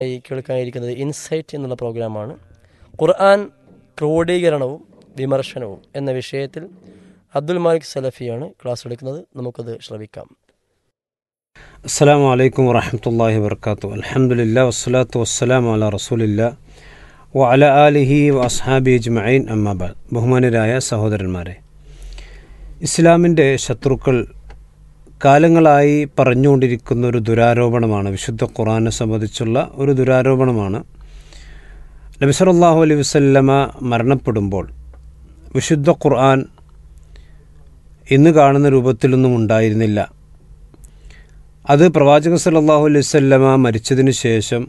ഈ കേൾക്കാനിരിക്കുന്നത് ഇൻസൈറ്റ് എന്നുള്ള പ്രോഗ്രാമാണ് ഖുർആൻ ക്രോഡീകരണവും വിമർശനവും എന്ന വിഷയത്തിൽ അബ്ദുൽ മാലിക് സലഫിയാണ് ക്ലാസ് എടുക്കുന്നത് നമുക്കത് ശ്രവിക്കാം അസ്സാം വലൈക്കും വറഹമത്തല്ലാഹി വർക്കാത്തു അലഹമുല്ല വസ്സലാത്തു വസ്സലാം അല റസൂലില്ല വ അല ആലിഹി വ അസ്ഹാബി അജ്മഈൻ അമ്മാബാദ് ബഹുമാനരായ സഹോദരന്മാരെ ഇസ്ലാമിൻ്റെ ശത്രുക്കൾ കാലങ്ങളായി പറഞ്ഞുകൊണ്ടിരിക്കുന്ന ഒരു ദുരാരോപണമാണ് വിശുദ്ധ ഖുറാനെ സംബന്ധിച്ചുള്ള ഒരു ദുരാരോപണമാണ് നബി സല്ലല്ലാഹു അലൈഹി വസല്ലമ മരണപ്പെടുമ്പോൾ വിശുദ്ധ ഖുർആൻ ഇന്ന് കാണുന്ന രൂപത്തിലൊന്നും ഉണ്ടായിരുന്നില്ല അത് പ്രവാചകൻ സല്ലല്ലാഹു അലൈഹി വസല്ലമ മരിച്ചതിന് ശേഷം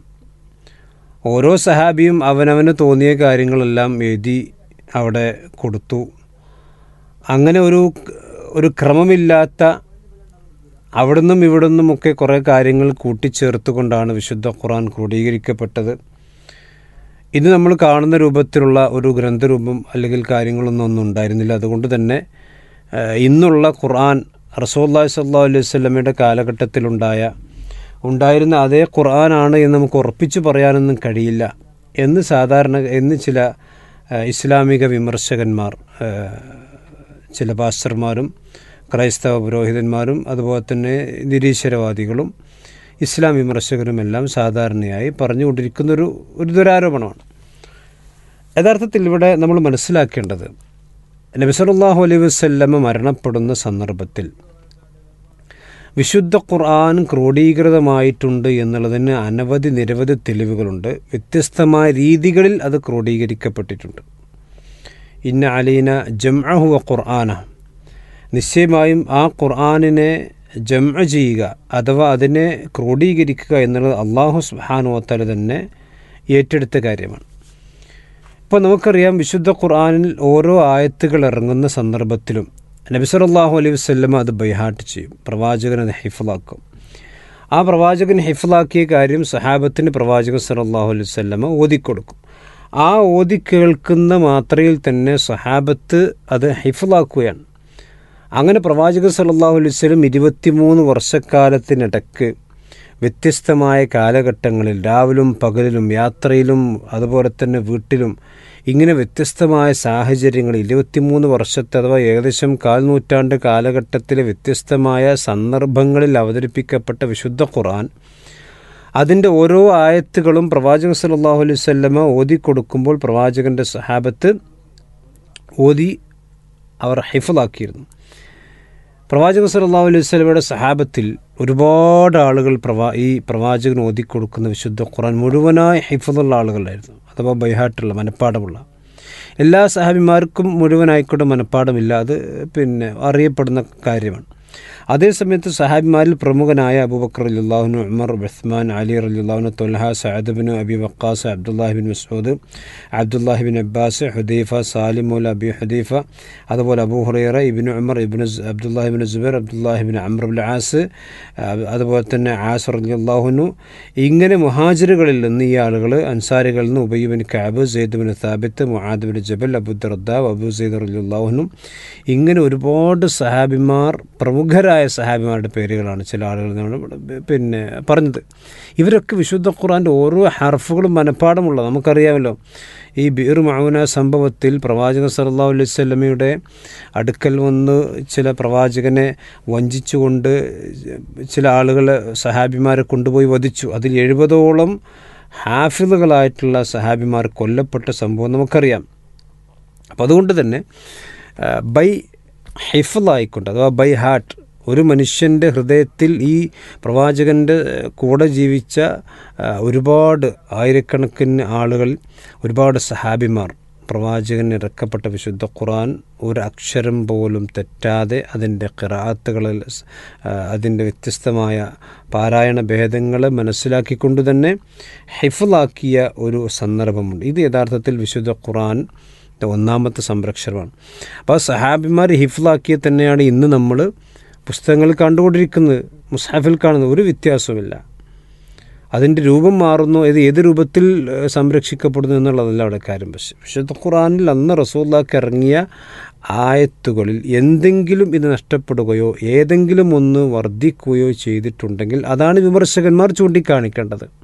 ഓരോ സഹാബിയും അവനവന് തോന്നിയ കാര്യങ്ങളെല്ലാം എഴുതി അവിടെ കൊടുത്തു അങ്ങനെ ഒരു ഒരു ക്രമമില്ലാത്ത അവിടുന്നും ഇവിടുന്നുമൊക്കെ കുറേ കാര്യങ്ങൾ കൂട്ടിച്ചേർത്തുകൊണ്ടാണ് വിശുദ്ധ ഖുർആൻ ക്രോഡീകരിക്കപ്പെട്ടത് ഇന്ന് നമ്മൾ കാണുന്ന രൂപത്തിലുള്ള ഒരു ഗ്രന്ഥരൂപം അല്ലെങ്കിൽ കാര്യങ്ങളൊന്നും ഒന്നും ഉണ്ടായിരുന്നില്ല അതുകൊണ്ട് തന്നെ ഏഹ്, ഇന്നുള്ള ഖുർആൻ റസൂല്ലാഹി സല്ലാ അലൈഹി സ്വലമയുടെ കാലഘട്ടത്തിലുണ്ടായ ഉണ്ടായിരുന്ന അതേ ഖുർആനാണ് എന്ന് നമുക്ക് ഉറപ്പിച്ചു പറയാനൊന്നും കഴിയില്ല എന്ന് സാധാരണ എന്ന് ചില ഏഹ്, ഇസ്ലാമിക വിമർശകന്മാർ ഏഹ്, ചില പാസ്റ്റർമാരും ക്രൈസ്തവ പുരോഹിതന്മാരും അതുപോലെ തന്നെ നിരീശ്വരവാദികളും ഇസ്ലാം വിമർശകരുമെല്ലാം സാധാരണയായി പറഞ്ഞുകൊണ്ടിരിക്കുന്നൊരു ഒരു ദുരാരോപണമാണ് യഥാർത്ഥത്തിൽ ഇവിടെ നമ്മൾ മനസ്സിലാക്കേണ്ടത് നബി സല്ലല്ലാഹു അലൈഹി വസല്ലമ മരണപ്പെടുന്ന സന്ദർഭത്തിൽ വിശുദ്ധ ഖുർആൻ ക്രോഡീകൃതമായിട്ടുണ്ട് എന്നുള്ളതിന് അനവധി നിരവധി തെളിവുകളുണ്ട് വ്യത്യസ്തമായ രീതികളിൽ അത് ക്രോഡീകരിക്കപ്പെട്ടിട്ടുണ്ട് ഇന്ന അലീന ജംഅഹു വ ഖുർആന നിശ്ചയമായും ആ ഖുർആനിനെ ജംഅ ചെയ്യുക അഥവാ അതിനെ ക്രോഡീകരിക്കുക എന്നുള്ളത് അള്ളാഹു സുബ്ഹാനുവത്തല തന്നെ ഏറ്റെടുത്ത കാര്യമാണ് ഇപ്പോൾ നമുക്കറിയാം വിശുദ്ധ ഖുർആനിൽ ഓരോ ആയത്തുകൾ ഇറങ്ങുന്ന സന്ദർഭത്തിലും നബി സല്ലല്ലാഹു അലൈഹി വസല്ലമ അത് ബൈഹാട്ട് ചെയ്യും പ്രവാചകൻ അത് ഹിഫലാക്കും ആ പ്രവാചകൻ ഹിഫലാക്കിയ കാര്യം സഹാബത്തിന് പ്രവാചകൻ സല്ലല്ലാഹു അലൈഹി വസല്ലമ ഓതിക്കൊടുക്കും ആ ഓതി കേൾക്കുന്ന മാത്രയിൽ തന്നെ സഹാബത്ത് അത് ഹിഫലാക്കുകയാണ് അങ്ങനെ പ്രവാചകൻ സല്ലല്ലാഹു അലൈഹി വസല്ലം ഇരുപത്തിമൂന്ന് വർഷക്കാലത്തിനിടക്ക് വ്യത്യസ്തമായ കാലഘട്ടങ്ങളിൽ രാവിലും പകലിലും യാത്രയിലും അതുപോലെ തന്നെ വീട്ടിലും ഇങ്ങനെ വ്യത്യസ്തമായ സാഹചര്യങ്ങളിൽ ഇരുപത്തിമൂന്ന് വർഷത്തെ അഥവാ ഏകദേശം കാൽ നൂറ്റാണ്ട് കാലഘട്ടത്തിലെ വ്യത്യസ്തമായ സന്ദർഭങ്ങളിൽ അവതരിപ്പിക്കപ്പെട്ട വിശുദ്ധ ഖുർആൻ അതിൻ്റെ ഓരോ ആയത്തുകളും പ്രവാചകൻ സല്ലല്ലാഹു അലൈഹി വസല്ലമ ഓതി കൊടുക്കുമ്പോൾ പ്രവാചകൻ്റെ സഹാബത്ത് ഓതി അവർ ഹിഫലാക്കിയിരുന്നു പ്രവാചകൻ സല്ലല്ലാഹു അലൈഹി വസല്ലമയുടെ സഹാബത്തിൽ ഒരുപാട് ആളുകൾ പ്രവാ ഈ പ്രവാചകൻ ഓതിക്കൊടുക്കുന്ന വിശുദ്ധ ഖുർആൻ മുഴുവനായി ഹിഫുള്ള ആളുകളായിരുന്നു അഥവാ ബൈഹാട്ടുള്ള മനഃപ്പാടമുള്ള എല്ലാ സഹാബിമാർക്കും മുഴുവനായിക്കോട്ടെ മനഃപ്പാടമില്ല അത് പിന്നെ അറിയപ്പെടുന്ന കാര്യമാണ് അതേസമയത്ത് സഹാബിമാരിൽ പ്രമുഖനായ അബൂബക്കർ അല്ലാഹുനു ഉമർ ഉസ്മാൻ അലി റലിള്ളാഹുനു Talha Saad Abi Waqqas Abdullah ibn Masud Abdullah ibn Abbas Hudhaifa Salim Mawla Abi Hudhaifa അതുപോലെ Abu Huraira Ibn Umar Ibn Abdullah ibn Zubair Abdullah ibn Amr ibn al As അഹ് അതുപോലെ തന്നെ ആസ് റലിള്ളാഹുനു ഇങ്ങനെ മുഹാജിറുകളിൽ നിന്ന് ഈ ആളുകൾ അൻസാരികളിൽ നിന്ന് Ubayy ibn Kaab Zaid bin Thabit Muadh bin Jabal Abu Darda Abu Zaid റലിള്ളാഹുനും ഇങ്ങനെ ഒരുപാട് സഹാബിമാർ പ്രമുഖരായ സഹാബിമാരുടെ പേരുകളാണ് ചില ആളുകൾ നമ്മൾ പിന്നെ പറഞ്ഞത് ഇവരൊക്കെ വിശുദ്ധ ഖുറാൻ്റെ ഓരോ ഹർഫുകളും മനഃപ്പാടമുള്ള നമുക്കറിയാമല്ലോ ഈ ബീർ മൗന സംഭവത്തിൽ പ്രവാചകൻ സല്ലല്ലാഹു അലൈഹി വസല്ലമയുടെ അടുക്കൽ വന്ന് ചില പ്രവാചകനെ വഞ്ചിച്ചുകൊണ്ട് ചില ആളുകൾ സഹാബിമാരെ കൊണ്ടുപോയി വധിച്ചു അതിൽ എഴുപതോളം ഹാഫിളുകളായിട്ടുള്ള സഹാബിമാർ കൊല്ലപ്പെട്ട സംഭവം നമുക്കറിയാം അപ്പോൾ അതുകൊണ്ട് തന്നെ ആ, ബൈ ഹിഫലായിക്കൊണ്ട് അഥവാ ബൈ ഹാർട്ട് ഒരു മനുഷ്യൻ്റെ ഹൃദയത്തിൽ ഈ പ്രവാചകൻ്റെ കൂടെ ജീവിച്ച ആ, ഒരുപാട് ആയിരക്കണക്കിന് ആളുകൾ ഒരുപാട് സഹാബിമാർ പ്രവാചകൻ ഇറക്കപ്പെട്ട വിശുദ്ധ ഖുർആൻ ഒരു അക്ഷരം പോലും തെറ്റാതെ അതിൻ്റെ ഖിറാത്തുകളിൽ അതിൻ്റെ വ്യത്യസ്തമായ പാരായണ ഭേദങ്ങളെ മനസ്സിലാക്കിക്കൊണ്ട് തന്നെ ഹിഫലാക്കിയ ഒരു സന്ദർഭമുണ്ട് ഇത് യഥാർത്ഥത്തിൽ വിശുദ്ധ ഖുർആൻ ഒന്നാമത്തെ സംരക്ഷണമാണ് അപ്പോൾ സഹാബിമാർ ഹിഫ്ലാക്കിയ തന്നെയാണ് ഇന്ന് നമ്മൾ പുസ്തകങ്ങൾ കണ്ടുകൊണ്ടിരിക്കുന്നത് മുസാഫിൽ കാണുന്നത് ഒരു വ്യത്യാസവുമില്ല അതിൻ്റെ രൂപം മാറുന്നു ഇത് ഏത് രൂപത്തിൽ ഏഹ്, സംരക്ഷിക്കപ്പെടുന്നു എന്നുള്ളതല്ല അവിടെ കാര്യം പക്ഷേ വിശുദ്ധ ഖുറാനിൽ അന്ന് റസൂല്ലാക്ക് ഇറങ്ങിയ ആയത്തുകളിൽ എന്തെങ്കിലും ഇത് നഷ്ടപ്പെടുകയോ ഏതെങ്കിലും ഒന്ന് വർദ്ധിക്കുകയോ ചെയ്തിട്ടുണ്ടെങ്കിൽ അതാണ് വിമർശകന്മാർ ചൂണ്ടിക്കാണിക്കേണ്ടത്